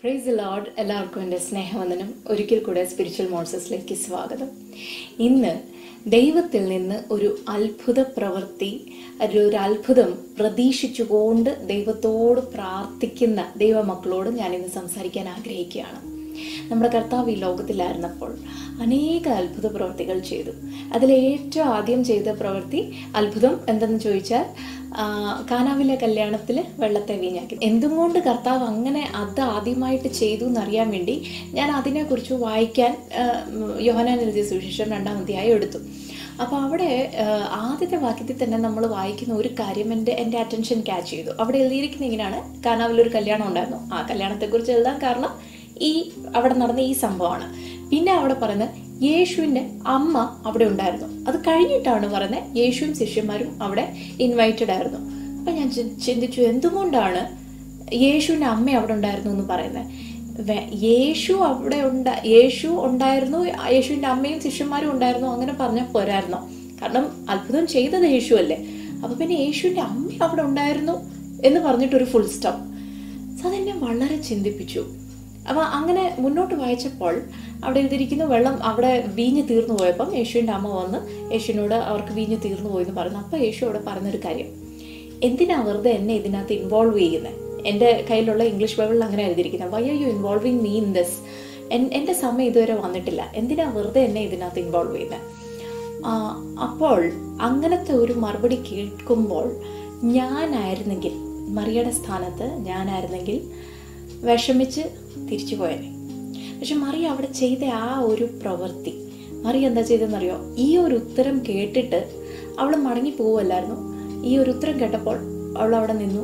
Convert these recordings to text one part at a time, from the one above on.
price load എല്ലാവർക്കും എൻ്റെ സ്നേഹവന്ദനം ഒരിക്കൽ കൂടെ സ്പിരിച്വൽ മോൺസസിലേക്ക് സ്വാഗതം ഇന്ന് ദൈവത്തിൽ നിന്ന് ഒരു അത്ഭുത പ്രവൃത്തി ഒരു ഒരു അത്ഭുതം പ്രതീക്ഷിച്ചുകൊണ്ട് ദൈവത്തോട് പ്രാർത്ഥിക്കുന്ന ദൈവമക്കളോട് ഞാൻ ഇന്ന് സംസാരിക്കാൻ ആഗ്രഹിക്കുകയാണ് നമ്മുടെ കർത്താവ് ഈ ലോകത്തിലായിരുന്നപ്പോൾ അനേക അത്ഭുത പ്രവൃത്തികൾ ചെയ്തു അതിൽ ഏറ്റവും ആദ്യം ചെയ്ത പ്രവൃത്തി അത്ഭുതം എന്തെന്ന് ചോദിച്ചാൽ ആ, കാനാവിലെ കല്യാണത്തിൽ വെള്ളത്തെ വീഞ്ഞാക്കി എന്തും കൊണ്ട് കർത്താവ് അങ്ങനെ അത് ആദ്യമായിട്ട് ചെയ്തു എന്നറിയാൻ വേണ്ടി ഞാൻ അതിനെക്കുറിച്ച് വായിക്കാൻ ആ, യോഹനാൻ എഴുതിയ സുവിശേഷം രണ്ടാം അധ്യായം എടുത്തു അപ്പോൾ അവിടെ ആ, ആദ്യത്തെ വാക്യത്തിൽ തന്നെ നമ്മൾ വായിക്കുന്ന ഒരു കാര്യം എൻ്റെ എൻ്റെ അറ്റൻഷൻ ക്യാച്ച് ചെയ്തു അവിടെ എഴുതിയിരിക്കുന്ന ഇങ്ങനെയാണ് കാനാവിലൊരു കല്യാണം ഉണ്ടായിരുന്നു ആ കല്യാണത്തെക്കുറിച്ച് എഴുതാൻ കാരണം ഈ അവിടെ നടന്ന ഈ സംഭവമാണ് പിന്നെ അവിടെ പറയുന്നത് യേശുവിൻ്റെ അമ്മ അവിടെ ഉണ്ടായിരുന്നു അത് കഴിഞ്ഞിട്ടാണ് പറയുന്നത് യേശുവും ശിഷ്യന്മാരും അവിടെ ഇൻവൈറ്റഡ് ആയിരുന്നു അപ്പം ഞാൻ ചി- ചിന്തിച്ചു എന്തുകൊണ്ടാണ് യേശുവിൻ്റെ അമ്മ അവിടെ ഉണ്ടായിരുന്നു എന്ന് പറയുന്നത് വെ- യേശു അവിടെ ഉണ്ട യേശു ഉണ്ടായിരുന്നു യേശുവിൻ്റെ അമ്മയും ശിഷ്യന്മാരും ഉണ്ടായിരുന്നു അങ്ങനെ പറഞ്ഞാൽ പോരായിരുന്നോ കാരണം അത്ഭുതം ചെയ്തത് യേശു അല്ലേ അപ്പൊ പിന്നെ യേശുവിൻ്റെ അമ്മ അവിടെ ഉണ്ടായിരുന്നു എന്ന് പറഞ്ഞിട്ടൊരു ഫുൾ സ്റ്റോപ്പ് സോ അതെന്നെ വളരെ ചിന്തിപ്പിച്ചു അപ്പോൾ അങ്ങനെ മുന്നോട്ട് വായിച്ചപ്പോൾ അവിടെ എഴുതിയിരിക്കുന്ന വെള്ളം അവിടെ വീഞ്ഞ് തീർന്നു പോയപ്പം യേശുവിൻ്റെ അമ്മ വന്ന് യേശുവിനോട് അവർക്ക് വീഞ്ഞ് തീർന്നു പോയെന്ന് പറഞ്ഞു അപ്പോൾ യേശു അവിടെ പറഞ്ഞൊരു കാര്യം എന്തിനാ വെറുതെ എന്നെ ഇതിനകത്ത് ഇൻവോൾവ് ചെയ്യുന്നത് എൻ്റെ കയ്യിലുള്ള ഇംഗ്ലീഷ് ബൈബിളിൽ അങ്ങനെ എഴുതിയിരിക്കുന്നത് why are you involving me in this എൻ്റെ സമയം ഇതുവരെ വന്നിട്ടില്ല എന്തിനാ വെറുതെ എന്നെ ഇതിനകത്ത് ഇൻവോൾവ് ചെയ്യുന്നത് ആ, അപ്പോൾ അങ്ങനത്തെ ഒരു മറുപടി കേൾക്കുമ്പോൾ ഞാനായിരുന്നെങ്കിൽ മറിയയുടെ സ്ഥാനത്ത് ഞാനായിരുന്നെങ്കിൽ വിഷമിച്ച് തിരിച്ചു പോയേനെ പക്ഷെ മറിയ അവിടെ ചെയ്ത ആ ഒരു പ്രവൃത്തി മറിയ എന്താ ചെയ്തതെന്നറിയോ ഈ ഒരു ഉത്തരം കേട്ടിട്ട് അവൾ മടങ്ങി പോവല്ലായിരുന്നു ഈ ഒരു ഉത്തരം കേട്ടപ്പോൾ അവൾ അവിടെ നിന്നു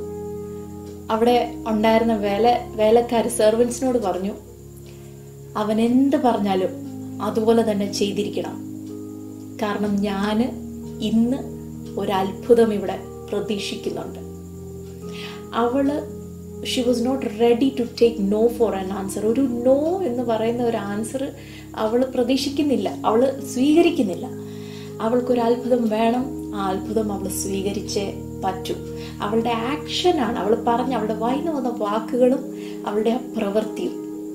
അവിടെ ഉണ്ടായിരുന്ന വേല വേലക്കാർ സെർവൻസിനോട് പറഞ്ഞു അവൻ എന്ത് പറഞ്ഞാലും അതുപോലെ തന്നെ ചെയ്തിരിക്കണം കാരണം ഞാൻ ഇന്ന് ഒരു അത്ഭുതം ഇവിടെ പ്രതീക്ഷിക്കുന്നുണ്ട് അവള് she was not ready to take no for an answer ഒരു നോ എന്ന് പറയുന്ന ഒരു ആൻസർ അവൾ പ്രതീക്ഷിക്കുന്നില്ല അവൾ സ്വീകരിക്കുന്നില്ല അവൾക്കൊരു അത്ഭുതം വേണം ആ അത്ഭുതം അവൾ സ്വീകരിച്ചേ പറ്റൂ അവളുടെ ആക്ഷനാണ് അവൾ പറഞ്ഞ അവളുടെ വായിന്ന് വന്ന വാക്കുകളും അവളുടെ ആ പ്രവൃത്തിയും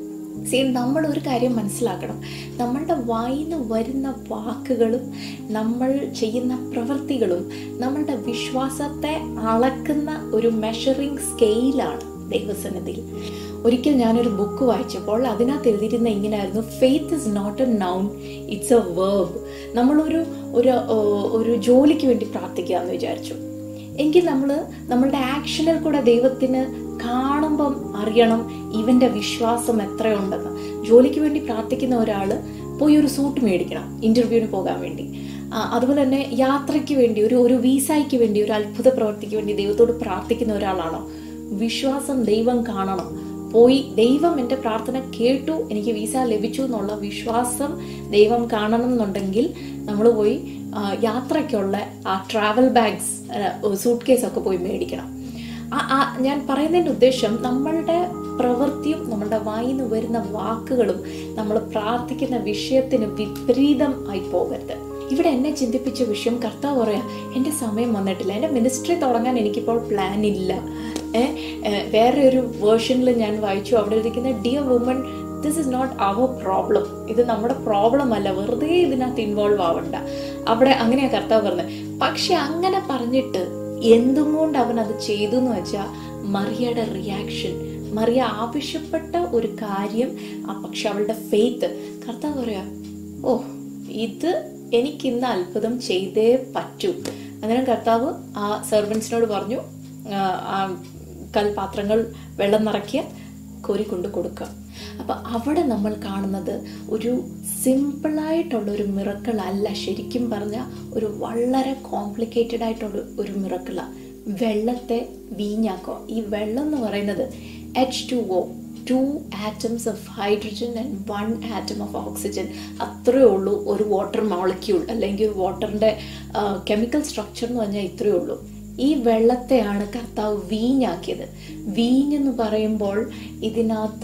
സീ നമ്മൾ ഒരു കാര്യം മനസ്സിലാക്കണം നമ്മളുടെ വായിന്ന് വരുന്ന വാക്കുകളും നമ്മൾ ചെയ്യുന്ന പ്രവൃത്തികളും നമ്മളുടെ വിശ്വാസത്തെ അളക്കുന്ന ഒരു മെഷറിംഗ് സ്കെയിലാണ് ദൈവസന്നിധിയിൽ ഒരിക്കൽ ഞാനൊരു ബുക്ക് വായിച്ചപ്പോൾ അതിനകത്ത് എഴുതിയിരുന്ന ഇങ്ങനെയായിരുന്നു faith is not a noun it's a verb നമ്മളൊരു ഒരു ഏർ, ഒരു ജോലിക്ക് വേണ്ടി പ്രാർത്ഥിക്കുക എന്ന് വിചാരിച്ചു എങ്കിൽ നമ്മൾ നമ്മളുടെ ആക്ഷനിൽ കൂടെ ദൈവത്തിന് കാണുമ്പം അറിയണം ഇവന്റെ വിശ്വാസം എത്രയുണ്ടെന്ന് ജോലിക്ക് വേണ്ടി പ്രാർത്ഥിക്കുന്ന ഒരാൾ പോയി ഒരു സൂട്ട് മേടിക്കണം ഇന്റർവ്യൂവിന് പോകാൻ വേണ്ടി ആ, അതുപോലെ തന്നെ യാത്രയ്ക്ക് വേണ്ടി ഒരു ഒരു വീസായ്ക്ക് വേണ്ടി ഒരു അത്ഭുത പ്രവൃത്തിക്ക് വേണ്ടി ദൈവത്തോട് പ്രാർത്ഥിക്കുന്ന ഒരാളാണോ വിശ്വാസം ദൈവം കാണണം പോയി ദൈവം എൻ്റെ പ്രാർത്ഥന കേട്ടു എനിക്ക് വീസ ലഭിച്ചു എന്നുള്ള വിശ്വാസം ദൈവം കാണണം എന്നുണ്ടെങ്കിൽ നമ്മൾ പോയി ആ, യാത്രയ്ക്കുള്ള ആ ട്രാവൽ ബാഗ്സ് സൂട്ട് കേസ് ഒക്കെ പോയി മേടിക്കണം ആ- ആ ഞാൻ പറയുന്നതിൻ്റെ ഉദ്ദേശം നമ്മളുടെ പ്രവൃത്തിയും നമ്മളുടെ വായിന്ന് വരുന്ന വാക്കുകളും നമ്മൾ പ്രാർത്ഥിക്കുന്ന വിഷയത്തിന് വിപരീതം ആയി പോകരുത് ഇവിടെ എന്നെ ചിന്തിപ്പിച്ച വിഷയം കർത്താവ് പറയാ എൻ്റെ സമയം വന്നിട്ടില്ല എൻ്റെ മിനിസ്ട്രി തുടങ്ങാൻ എനിക്കിപ്പോൾ പ്ലാൻ ഇല്ല ഏ, ഏ, വേറെ ഒരു വേർഷനിൽ ഞാൻ വായിച്ചു അവിടെ ഇരിക്കുന്ന dear woman this is not our problem ഇത് നമ്മുടെ പ്രോബ്ലം അല്ല വെറുതെ ഇതിനകത്ത് ഇൻവോൾവ് ആവണ്ട അവിടെ അങ്ങനെയാ കർത്താവ് പറഞ്ഞത് പക്ഷെ അങ്ങനെ പറഞ്ഞിട്ട് എന്തും കൊണ്ട് അവൻ അത് ചെയ്തു എന്ന് വെച്ചാൽ മറിയയുടെ റിയാക്ഷൻ മറിയ ആവശ്യപ്പെട്ട ഒരു കാര്യം ആ പക്ഷെ അവളുടെ ഫെയ്ത്ത് കർത്താവ് പറയാ ഓ ഇത് എനിക്ക് ഇന്ന് അത്ഭുതം ചെയ്തേ പറ്റൂ അന്നേരം കർത്താവ് ആ സെർവൻസിനോട് പറഞ്ഞു ആ, ആ കൽപാത്രങ്ങൾ വെള്ളം നിറയ്ക്കുക കോരി കൊണ്ട് കൊടുക്കുക അപ്പൊ അവിടെ നമ്മൾ കാണുന്നത് ഒരു സിമ്പിളായിട്ടുള്ള ഒരു മിറക്കിൾ അല്ല ശരിക്കും പറഞ്ഞ ഒരു വളരെ കോംപ്ലിക്കേറ്റഡ് ആയിട്ടുള്ള ഒരു മിറക്കിളാണ് വെള്ളത്തെ വീഞ്ഞാക്കുക ഈ വെള്ളം എന്ന് പറയുന്നത് H two O two atoms of hydrogen and one atom of oxygen അത്രയേ ഉള്ളൂ ഒരു വാട്ടർ മോളിക്യൂൾ അല്ലെങ്കിൽ ഒരു വാട്ടറിൻ്റെ കെമിക്കൽ സ്ട്രക്ചർ എന്ന് പറഞ്ഞാൽ ഇത്രയേ ഉള്ളൂ ഈ വെള്ളത്തെയാണ് കർത്താവ് വീഞ്ഞാക്കിയത് വീഞ്ഞെന്ന് പറയുമ്പോൾ ഇതിനകത്ത്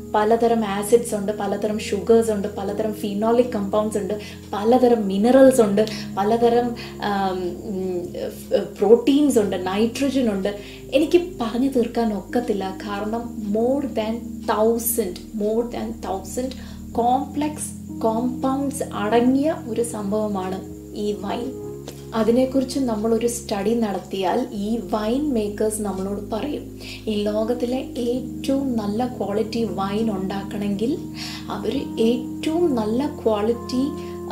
പലതരം ആസിഡ്സ് ഉണ്ട് പലതരം ഷുഗേഴ്സ് ഉണ്ട് പലതരം ഫിനോളിക് കമ്പൗണ്ട്സ് ഉണ്ട് പലതരം മിനറൽസ് ഉണ്ട് പലതരം പ്രോട്ടീൻസ് ഉണ്ട് നൈട്രജൻ ഉണ്ട് എനിക്ക് പറഞ്ഞു തീർക്കാൻ ഒക്കത്തില്ല കാരണം more than thousand more than thousand complex compounds അടങ്ങിയ ഒരു സംഭവമാണ് ഈ വൈൻ അതിനെക്കുറിച്ച് നമ്മളൊരു സ്റ്റഡി നടത്തിയാൽ ഈ വൈൻ മേക്കേഴ്സ് നമ്മളോട് പറയും ഈ ലോകത്തിലെ ഏറ്റവും നല്ല ക്വാളിറ്റി വൈൻ ഉണ്ടാക്കണമെങ്കിൽ അവർ ഏറ്റവും നല്ല ക്വാളിറ്റി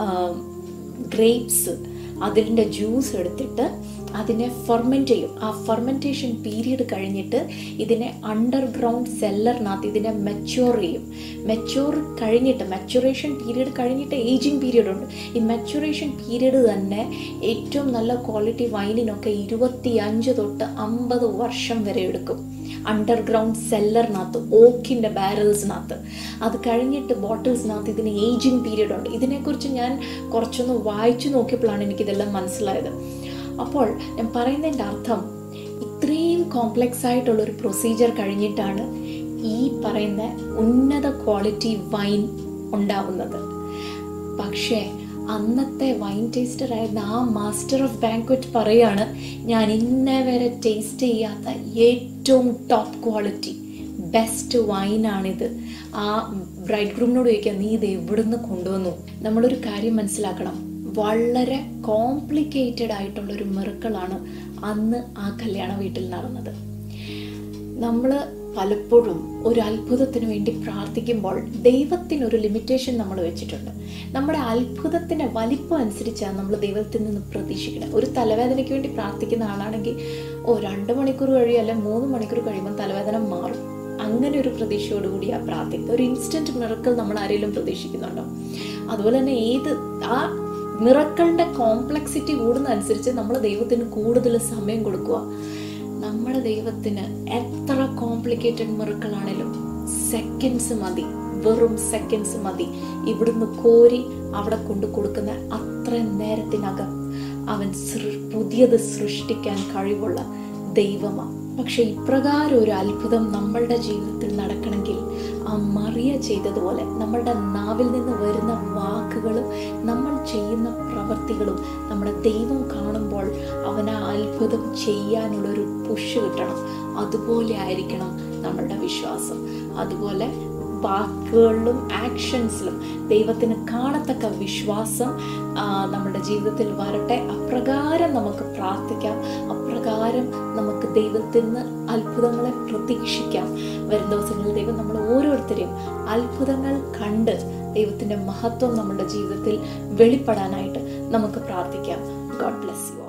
ഗ്രേപ്സ് അതിൻ്റെ ജ്യൂസ് എടുത്തിട്ട് അതിനെ ഫെർമെൻറ്റ് ചെയ്യും ആ ഫെർമെൻറ്റേഷൻ പീരീഡ് കഴിഞ്ഞിട്ട് ഇതിനെ അണ്ടർഗ്രൗണ്ട് സെല്ലറിനകത്ത് ഇതിനെ മെച്യൂർ ചെയ്യും മെച്യൂർ കഴിഞ്ഞിട്ട് മെച്ചുറേഷൻ പീരീഡ് കഴിഞ്ഞിട്ട് ഏജിങ് പീരീഡ് ഉണ്ട് ഈ മെച്ചുറേഷൻ പീരീഡ് തന്നെ ഏറ്റവും നല്ല ക്വാളിറ്റി വൈനിനൊക്കെ ഇരുപത്തി അഞ്ച് തൊട്ട് അമ്പത് വർഷം വരെ എടുക്കും അണ്ടർഗ്രൗണ്ട് സെല്ലറിനകത്ത് ഓക്കിൻ്റെ ബാരൽസിനകത്ത് അത് കഴിഞ്ഞിട്ട് ബോട്ടിൽസിനകത്ത് ഇതിന് ഏജിങ് പീരീഡ് ഉണ്ട് ഇതിനെക്കുറിച്ച് ഞാൻ കുറച്ചൊന്ന് വായിച്ചു നോക്കിയപ്പോഴാണ് എനിക്കിതെല്ലാം മനസ്സിലായത് അപ്പോൾ ഞാൻ പറയുന്നതിൻ്റെ അർത്ഥം ഇത്രയും കോംപ്ലക്സ് ആയിട്ടുള്ളൊരു പ്രൊസീജിയർ കഴിഞ്ഞിട്ടാണ് ഈ പറയുന്ന ഉന്നത ക്വാളിറ്റി വൈൻ ഉണ്ടാവുന്നത് പക്ഷേ അന്നത്തെ വൈൻ ടേസ്റ്റർ ആയിരുന്ന ആ മാസ്റ്റർ ഓഫ് ബാങ്ക്വറ്റ് പറയാണ് ഞാൻ ഇന്നേ വരെ ടേസ്റ്റ് ചെയ്യാത്ത ഏറ്റവും ടോപ്പ് ക്വാളിറ്റി ബെസ്റ്റ് വൈനാണിത് ആ ബ്രൈഡ് ഗ്രൂമിനോട് ചോദിക്കാം നീ ഇത് എവിടുന്ന് കൊണ്ടുവന്നു നമ്മളൊരു കാര്യം മനസ്സിലാക്കണം വളരെ കോംപ്ലിക്കേറ്റഡ് ആയിട്ടുള്ളൊരു മിറക്കളാണ് അന്ന് ആ കല്യാണ വീട്ടിൽ നടന്നത് നമ്മൾ പലപ്പോഴും ഒരു അത്ഭുതത്തിന് വേണ്ടി പ്രാർത്ഥിക്കുമ്പോൾ ദൈവത്തിനൊരു ലിമിറ്റേഷൻ നമ്മൾ വെച്ചിട്ടുണ്ട് നമ്മുടെ അത്ഭുതത്തിൻ്റെ വലിപ്പം അനുസരിച്ചാണ് നമ്മൾ ദൈവത്തിൽ നിന്ന് പ്രതീക്ഷിക്കുന്നത് ഒരു തലവേദനയ്ക്ക് വേണ്ടി പ്രാർത്ഥിക്കുന്ന ആളാണെങ്കിൽ ഓ രണ്ട് മണിക്കൂർ കഴിയും അല്ലെങ്കിൽ മൂന്ന് മണിക്കൂർ കഴിയുമ്പോൾ തലവേദന മാറും അങ്ങനെ ഒരു പ്രതീക്ഷയോടുകൂടിയാണ് പ്രാർത്ഥിക്കുന്നത് ഒരു ഇൻസ്റ്റൻറ്റ് മിറക്കൾ നമ്മൾ ആരെങ്കിലും പ്രതീക്ഷിക്കുന്നുണ്ടോ അതുപോലെ തന്നെ ഏത് ആ മിറക്കളുടെ കോംപ്ലക്സിറ്റി കൂടുന്നതനുസരിച്ച് നമ്മൾ ദൈവത്തിന് കൂടുതൽ സമയം കൊടുക്കുക നമ്മുടെ ദൈവത്തിന് എത്ര കോംപ്ലിക്കേറ്റഡ് മിറക്കളാണേലും സെക്കൻഡ്സ് മതി വെറും സെക്കൻഡ്സ് മതി ഇവിടുന്ന് കോരി അവിടെ കൊണ്ട് കൊടുക്കുന്ന അത്ര നേരത്തിനകം അവൻ പുതിയത് സൃഷ്ടിക്കാൻ കഴിവുള്ള ദൈവമാണ് പക്ഷെ ഇപ്രകാരം ഒരു അത്ഭുതം നമ്മളുടെ ജീവിതത്തിൽ നടക്കണമെങ്കിൽ ആ മറിയ ചെയ്തതുപോലെ നമ്മളുടെ നാവിൽ നിന്ന് വരുന്ന വാക്കുകളും നമ്മൾ ചെയ്യുന്ന പ്രവൃത്തികളും നമ്മുടെ ദൈവം കാണുമ്പോൾ അവൻ ആ അത്ഭുതം ചെയ്യാനുള്ളൊരു പുഷ് കിട്ടണം അതുപോലെ ആയിരിക്കണം നമ്മളുടെ വിശ്വാസം അതുപോലെ വാക്കുകളിലും ആക്ഷൻസിലും ദൈവത്തിന് കാണത്തക്ക വിശ്വാസം നമ്മുടെ ജീവിതത്തിൽ വരട്ടെ അപ്രകാരം നമുക്ക് പ്രാർത്ഥിക്കാം അപ്രകാരം നമുക്ക് ദൈവത്തിൽ നിന്ന് അത്ഭുതങ്ങളെ പ്രതീക്ഷിക്കാം വരും ദിവസങ്ങളിൽ ദൈവം നമ്മൾ ഓരോരുത്തരെയും അത്ഭുതങ്ങൾ കണ്ട് ദൈവത്തിൻ്റെ മഹത്വം നമ്മുടെ ജീവിതത്തിൽ വെളിപ്പെടാനായിട്ട് നമുക്ക് പ്രാർത്ഥിക്കാം ഗോഡ് ബ്ലെസ് യു